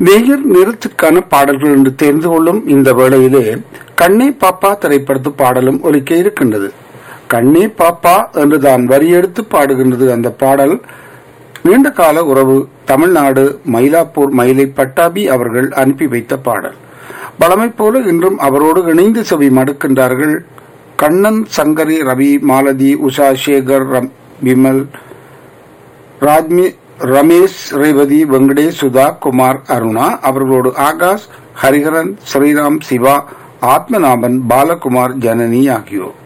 வெயில் நிறத்துக்கான பாடல்கள் என்று தெரிந்து கொள்ளும் இந்த வேளையிலே கண்ணே பாப்பா திரைப்படத்து பாடலும் ஒலிக்க இருக்கின்றது கண்ணே பாப்பா என்று தான் வரியெடுத்து பாடுகின்றது அந்த பாடல் நீண்ட கால உறவு தமிழ்நாடு மயிலாப்பூர் மயிலை பட்டாபி அவர்கள் அனுப்பி வைத்த பாடல் பழமை போல இன்றும் அவரோடு இணைந்து செவி மடுக்கின்றார்கள் கண்ணன் சங்கரி ரவி மாலதி உஷா சேகர் ரம்- விமல் ராஜ்மி ரமேஷ் ரேவதி வெங்கடேஷ் சுதா குமார் அருணா அவர்களோடு ஆகாஷ் ஹரிஹரன் ஸ்ரீராம் சிவா ஆத்மநாபன் பாலகுமார் ஜனனி ஆகியோர்